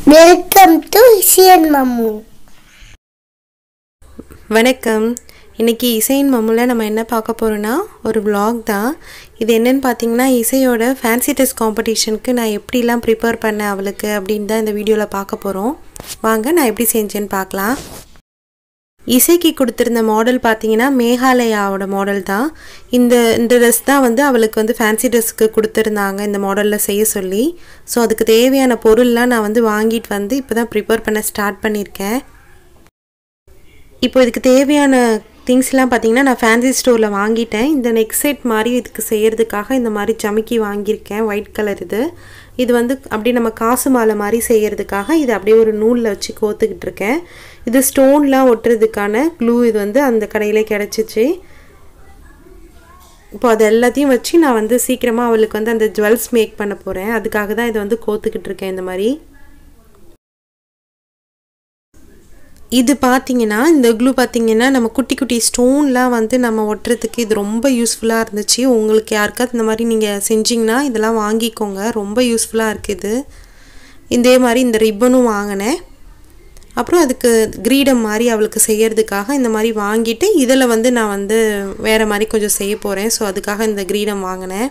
welcome to CN மம்மு வணக்கம் இன்றைக்கி இசையின் மம்முல நம்ம என்ன பார்க்க போகிறோன்னா ஒரு vlog தான் இது என்னன்னு பார்த்தீங்கன்னா இசையோட ஃபேன்சி டெஸ்ட் காம்படிஷனுக்கு நான் எப்படிலாம் ப்ரிப்பேர் பண்ணேன் அவளுக்கு அப்படின்னு தான் இந்த வீடியோவில் பார்க்க போகிறோம் வாங்க நான் எப்படி செஞ்சேன்னு பார்க்கலாம் இசைக்கு கொடுத்துருந்த மாடல் பார்த்தீங்கன்னா மேகாலயாவோட மாடல் தான் இந்த இந்த ட்ரெஸ் தான் வந்து அவளுக்கு வந்து ஃபேன்சி ட்ரெஸ்க்கு கொடுத்துருந்தாங்க இந்த மாடலில் செய்ய சொல்லி ஸோ அதுக்கு தேவையான பொருள்லாம் நான் வந்து வாங்கிட்டு வந்து இப்போ தான் ப்ரிப்பேர் பண்ண ஸ்டார்ட் பண்ணியிருக்கேன் இப்போ இதுக்கு தேவையான திங்ஸ்லாம் பார்த்தீங்கன்னா நான் ஃபேன்சி ஸ்டோரில் வாங்கிட்டேன் இந்த நெக் செட் மாதிரி இதுக்கு செய்கிறதுக்காக இந்த மாதிரி ஜமிக்கி வாங்கியிருக்கேன் ஒயிட் கலர் இது இது வந்து அப்படியே நம்ம காசு மாலை மாதிரி செய்கிறதுக்காக இது அப்படியே ஒரு நூலில் வச்சு கோத்துக்கிட்டு இருக்கேன் இது ஸ்டோன்லாம் ஒட்டுறதுக்கான க்ளூ இது வந்து அந்த கடையிலே கிடச்சிச்சு இப்போ அது எல்லாத்தையும் வச்சு நான் வந்து சீக்கிரமாக அவளுக்கு வந்து அந்த ஜுவல்ஸ் மேக் பண்ண போகிறேன் அதுக்காக தான் இதை வந்து கோத்துக்கிட்டு இருக்கேன் இந்த மாதிரி இது பார்த்தீங்கன்னா இந்த க்ளூ பார்த்தீங்கன்னா நம்ம குட்டி குட்டி ஸ்டோன்லாம் வந்து நம்ம ஒட்டுறதுக்கு இது ரொம்ப யூஸ்ஃபுல்லாக இருந்துச்சு உங்களுக்கு யாருக்காவது இந்த மாதிரி நீங்கள் செஞ்சிங்கன்னா இதெல்லாம் வாங்கிக்கோங்க ரொம்ப யூஸ்ஃபுல்லாக இருக்குது இதே மாதிரி இந்த ரிப்பனும் வாங்கினேன் அப்புறம் அதுக்கு கிரீடம் மாதிரி அவளுக்கு செய்யறதுக்காக இந்த மாதிரி வாங்கிட்டு இதில் வந்து நான் வந்து வேறு மாதிரி கொஞ்சம் செய்ய போகிறேன் ஸோ அதுக்காக இந்த கிரீடம் வாங்கினேன்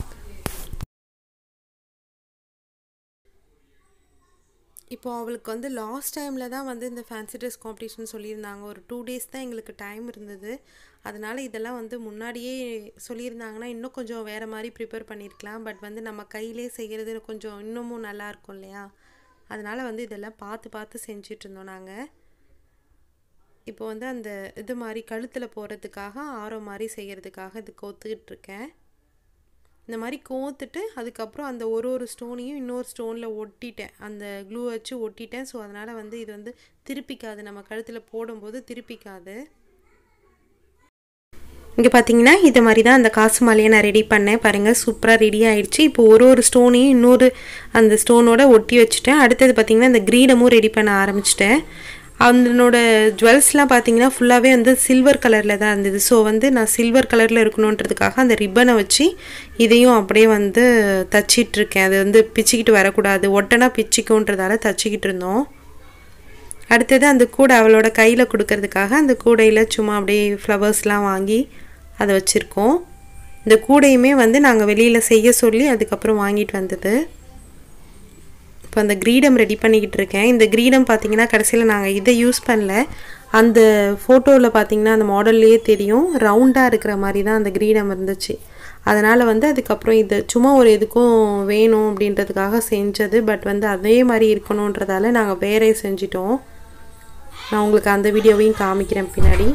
இப்போ அவளுக்கு வந்து லாஸ்ட் டைமில் தான் வந்து இந்த ஃபேன்சி ட்ரெஸ் காம்படிஷன் சொல்லியிருந்தாங்க ஒரு டூ டேஸ் தான் எங்களுக்கு டைம் இருந்தது அதனால் இதெல்லாம் வந்து முன்னாடியே சொல்லியிருந்தாங்கன்னா இன்னும் கொஞ்சம் வேறு மாதிரி ப்ரிப்பேர் பண்ணியிருக்கலாம் பட் வந்து நம்ம கையிலே செய்கிறது கொஞ்சம் இன்னமும் நல்லா இருக்கும் இல்லையா அதனால் வந்து இதெல்லாம் பார்த்து பார்த்து செஞ்சுட்டு இருந்தோம் நாங்கள் இப்போ வந்து அந்த இது மாதிரி கழுத்தில் போகிறதுக்காக ஆரம் மாதிரி செய்கிறதுக்காக இது கோத்துக்கிட்டு இருக்கேன் இந்த மாதிரி கோத்துட்டு அதுக்கப்புறம் அந்த ஒரு ஒரு ஸ்டோனையும் இன்னொரு ஸ்டோனில் ஒட்டிட்டேன் அந்த க்ளூ வச்சு ஒட்டிட்டேன் ஸோ அதனால் வந்து இது வந்து திருப்பிக்காது நம்ம கழுத்தில் போடும்போது திருப்பிக்காது இங்கே பார்த்தீங்கன்னா இது மாதிரி தான் அந்த காசு மாலையை நான் ரெடி பண்ணேன் பாருங்கள் சூப்பராக ரெடி ஆயிடுச்சு இப்போ ஒரு ஒரு ஸ்டோனையும் இன்னொரு அந்த ஸ்டோனோட ஒட்டி வச்சுட்டேன் அடுத்தது பார்த்திங்கன்னா இந்த கிரீடமும் ரெடி பண்ண ஆரம்பிச்சிட்டேன் அதனோட ஜுவல்ஸ்லாம் பார்த்தீங்கன்னா ஃபுல்லாகவே வந்து சில்வர் கலரில் தான் இருந்தது ஸோ வந்து நான் சில்வர் கலரில் இருக்கணுன்றதுக்காக அந்த ரிப்பனை வச்சு இதையும் அப்படியே வந்து தச்சிட்ருக்கேன் அது வந்து பிச்சுக்கிட்டு வரக்கூடாது ஒட்டனா பிச்சுக்குன்றதால தச்சிக்கிட்டு இருந்தோம் அடுத்தது அந்த கூடை அவளோட கையில் கொடுக்கறதுக்காக அந்த கூடையில் சும்மா அப்படியே ஃப்ளவர்ஸ்லாம் வாங்கி அதை வச்சுருக்கோம் இந்த கூடையுமே வந்து நாங்கள் வெளியில் செய்ய சொல்லி அதுக்கப்புறம் வாங்கிட்டு வந்தது இப்போ அந்த கிரீடம் ரெடி பண்ணிக்கிட்டு இருக்கேன் இந்த கிரீடம் பார்த்தீங்கன்னா கடைசியில் நாங்கள் இதை யூஸ் பண்ணல அந்த ஃபோட்டோவில் பார்த்தீங்கன்னா அந்த மாடல்லையே தெரியும் ரவுண்டாக இருக்கிற மாதிரி தான் அந்த கிரீடம் இருந்துச்சு அதனால் வந்து அதுக்கப்புறம் இது சும்மா ஒரு எதுக்கும் வேணும் அப்படின்றதுக்காக செஞ்சது பட் வந்து அதே மாதிரி இருக்கணுன்றதால நாங்கள் வேறே செஞ்சிட்டோம் நான் உங்களுக்கு அந்த வீடியோவையும் காமிக்கிறேன் பின்னாடி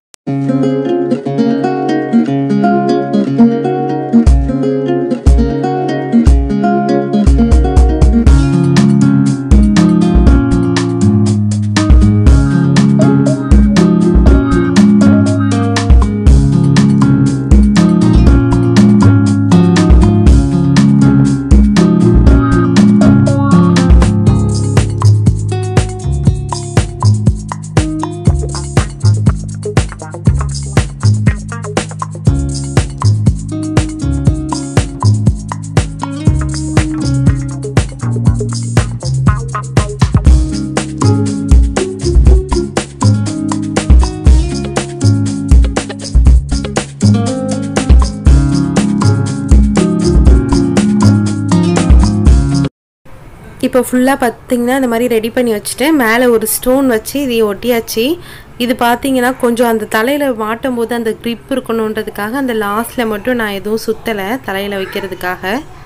இப்போ ஃபுல்லாக பார்த்தீங்கன்னா இந்த மாதிரி ரெடி பண்ணி வச்சுட்டு மேலே ஒரு ஸ்டோன் வச்சு இதை ஒட்டியாச்சு இது பார்த்தீங்கன்னா கொஞ்சம் அந்த தலையில் மாட்டும் போது அந்த க்ரிப் இருக்கணுன்றதுக்காக அந்த லாஸ்ட்டில் மட்டும் நான் எதுவும் சுற்றலை தலையில் வைக்கிறதுக்காக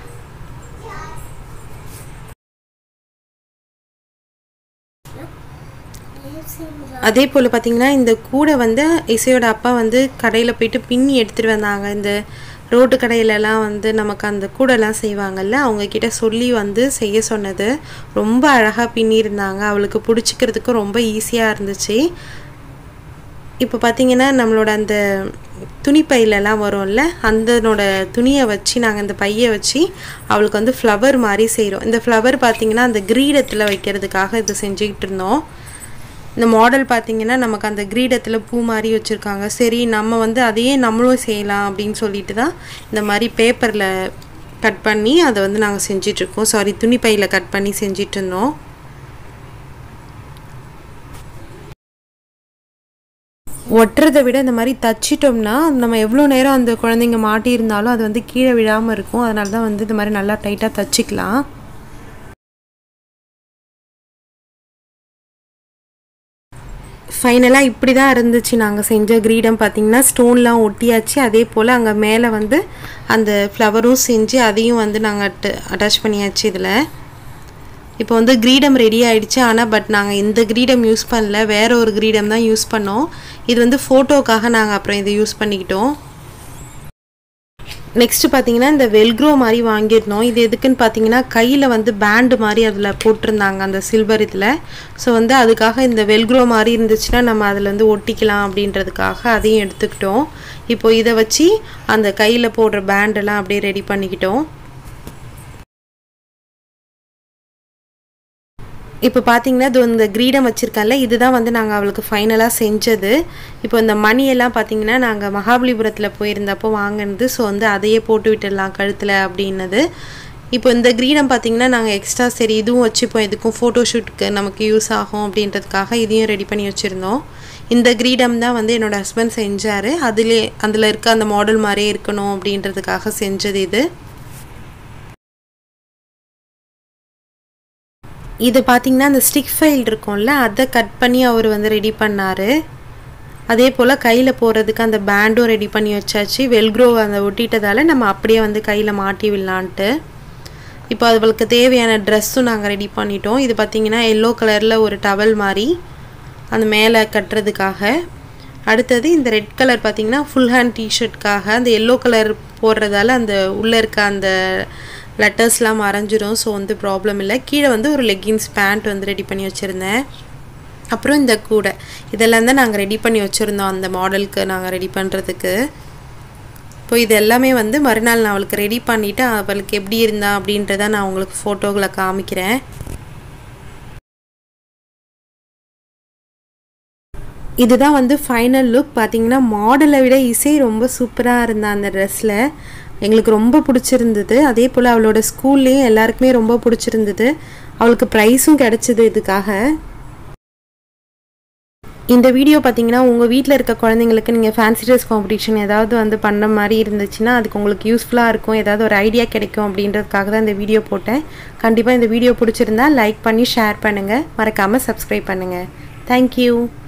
அதே போல் பார்த்தீங்கன்னா இந்த கூடை வந்து இசையோட அப்பா வந்து கடையில் போயிட்டு பின்னி எடுத்துகிட்டு வந்தாங்க இந்த ரோட்டு கடையிலலாம் வந்து நமக்கு அந்த கூடைலாம் செய்வாங்கல்ல அவங்கக்கிட்ட சொல்லி வந்து செய்ய சொன்னது ரொம்ப அழகாக பின்னியிருந்தாங்க அவளுக்கு பிடிச்சிக்கிறதுக்கும் ரொம்ப ஈஸியாக இருந்துச்சு இப்போ பார்த்தீங்கன்னா நம்மளோட அந்த துணிப்பையிலலாம் வரும்ல அந்தனோட துணியை வச்சு நாங்கள் அந்த பையை வச்சு அவளுக்கு வந்து ஃப்ளவர் மாதிரி செய்கிறோம் இந்த ஃப்ளவர் பார்த்திங்கன்னா அந்த கிரீடத்தில் வைக்கிறதுக்காக இது செஞ்சுக்கிட்டு இருந்தோம் இந்த மாடல் பார்த்தீங்கன்னா நமக்கு அந்த கிரீடத்தில் பூ மாதிரி வச்சுருக்காங்க சரி நம்ம வந்து அதையே நம்மளும் செய்யலாம் அப்படின்னு சொல்லிட்டு தான் இந்த மாதிரி பேப்பரில் கட் பண்ணி அதை வந்து நாங்கள் செஞ்சிட்ருக்கோம் சாரி துணிப்பையில் கட் பண்ணி செஞ்சிட்ருந்தோம் ஒட்டுறதை விட இந்த மாதிரி தச்சிட்டோம்னா நம்ம எவ்வளோ நேரம் அந்த குழந்தைங்க மாட்டியிருந்தாலும் அது வந்து கீழே விழாமல் இருக்கும் அதனால தான் வந்து இந்த மாதிரி நல்லா டைட்டாக தச்சிக்கலாம் ஃபைனலாக இப்படி தான் இருந்துச்சு நாங்கள் செஞ்ச கிரீடம் பார்த்திங்கன்னா ஸ்டோன்லாம் ஒட்டியாச்சு அதே போல் அங்கே மேலே வந்து அந்த ஃப்ளவரும் செஞ்சு அதையும் வந்து நாங்கள் அட்டு அட்டாச் பண்ணியாச்சு இதில் இப்போ வந்து கிரீடம் ரெடி ஆயிடுச்சு ஆனால் பட் நாங்கள் இந்த கிரீடம் யூஸ் பண்ணல வேற ஒரு கிரீடம் தான் யூஸ் பண்ணோம் இது வந்து ஃபோட்டோக்காக நாங்கள் அப்புறம் இதை யூஸ் பண்ணிக்கிட்டோம் நெக்ஸ்ட் பார்த்தீங்கன்னா இந்த வெல்க்ரோ மாதிரி வாங்கியிருந்தோம் இது எதுக்குன்னு பார்த்தீங்கன்னா கையில் வந்து பேண்டு மாதிரி அதில் போட்டிருந்தாங்க அந்த சில்வர் இதில் ஸோ வந்து அதுக்காக இந்த வெல்க்ரோ மாதிரி இருந்துச்சுன்னா நம்ம அதில் வந்து ஒட்டிக்கலாம் அப்படின்றதுக்காக அதையும் எடுத்துக்கிட்டோம் இப்போ இதை வச்சு அந்த கையில் போடுற பேண்டெல்லாம் அப்படியே ரெடி பண்ணிக்கிட்டோம் இப்போ பார்த்தீங்கன்னா இது இந்த கிரீடம் வச்சுருக்கேன்ல இதுதான் வந்து நாங்கள் அவளுக்கு ஃபைனலாக செஞ்சது இப்போ இந்த மணியெல்லாம் பார்த்தீங்கன்னா நாங்கள் மகாபலிபுரத்தில் போயிருந்தப்போ வாங்கினது ஸோ வந்து அதையே போட்டு விட்டுடலாம் கழுத்தில் அப்படின்னது இப்போ இந்த கிரீடம் பார்த்தீங்கன்னா நாங்கள் எக்ஸ்ட்ரா சரி இதுவும் வச்சுப்போம் இதுக்கும் ஃபோட்டோஷூட்டுக்கு நமக்கு யூஸ் ஆகும் அப்படின்றதுக்காக இதையும் ரெடி பண்ணி வச்சுருந்தோம் இந்த கிரீடம் தான் வந்து என்னோடய ஹஸ்பண்ட் செஞ்சார் அதிலே அதில் இருக்க அந்த மாடல் மாதிரியே இருக்கணும் அப்படின்றதுக்காக செஞ்சது இது இது பார்த்திங்கன்னா அந்த ஸ்டிக் ஃபைல் இருக்கும்ல அதை கட் பண்ணி அவர் வந்து ரெடி பண்ணார் அதே போல் கையில் போகிறதுக்கு அந்த பேண்டும் ரெடி பண்ணி வச்சாச்சு வெல்க்ரோ அந்த ஒட்டிட்டதால் நம்ம அப்படியே வந்து கையில் மாட்டி விடலான்ட்டு இப்போ அவளுக்கு தேவையான ட்ரெஸ்ஸும் நாங்கள் ரெடி பண்ணிட்டோம் இது பார்த்திங்கன்னா எல்லோ கலரில் ஒரு டவல் மாதிரி அந்த மேலே கட்டுறதுக்காக அடுத்தது இந்த ரெட் கலர் பார்த்திங்கன்னா ஃபுல் ஹேண்ட் டிஷர்ட்காக அந்த எல்லோ கலர் போடுறதால அந்த உள்ளே இருக்க அந்த லெட்டர்ஸ்லாம் மறைஞ்சிரும் ஸோ வந்து ப்ராப்ளம் இல்லை கீழே வந்து ஒரு லெக்கின்ஸ் பேண்ட் வந்து ரெடி பண்ணி வச்சுருந்தேன் அப்புறம் இந்த கூடை இதெல்லாம் தான் நாங்கள் ரெடி பண்ணி வச்சுருந்தோம் அந்த மாடலுக்கு நாங்கள் ரெடி பண்ணுறதுக்கு இப்போ இது எல்லாமே வந்து மறுநாள் நான் அவளுக்கு ரெடி பண்ணிவிட்டு அவளுக்கு எப்படி இருந்தா அப்படின்றத நான் உங்களுக்கு ஃபோட்டோகளை காமிக்கிறேன் இதுதான் வந்து ஃபைனல் லுக் பார்த்தீங்கன்னா மாடலை விட இசை ரொம்ப சூப்பராக இருந்தா அந்த ட்ரெஸ்ஸில் எங்களுக்கு ரொம்ப பிடிச்சிருந்தது அதே போல் அவளோட ஸ்கூல்லேயும் எல்லாருக்குமே ரொம்ப பிடிச்சிருந்தது அவளுக்கு ப்ரைஸும் கிடச்சிது இதுக்காக இந்த வீடியோ பார்த்தீங்கன்னா உங்கள் வீட்டில் இருக்க குழந்தைங்களுக்கு நீங்கள் ஃபேன்சி ட்ரெஸ் காம்படிஷன் ஏதாவது வந்து பண்ண மாதிரி இருந்துச்சுன்னா அதுக்கு உங்களுக்கு யூஸ்ஃபுல்லாக இருக்கும் ஏதாவது ஒரு ஐடியா கிடைக்கும் அப்படின்றதுக்காக தான் இந்த வீடியோ போட்டேன் கண்டிப்பாக இந்த வீடியோ பிடிச்சிருந்தா லைக் பண்ணி ஷேர் பண்ணுங்கள் மறக்காமல் சப்ஸ்கிரைப் பண்ணுங்கள் தேங்க்யூ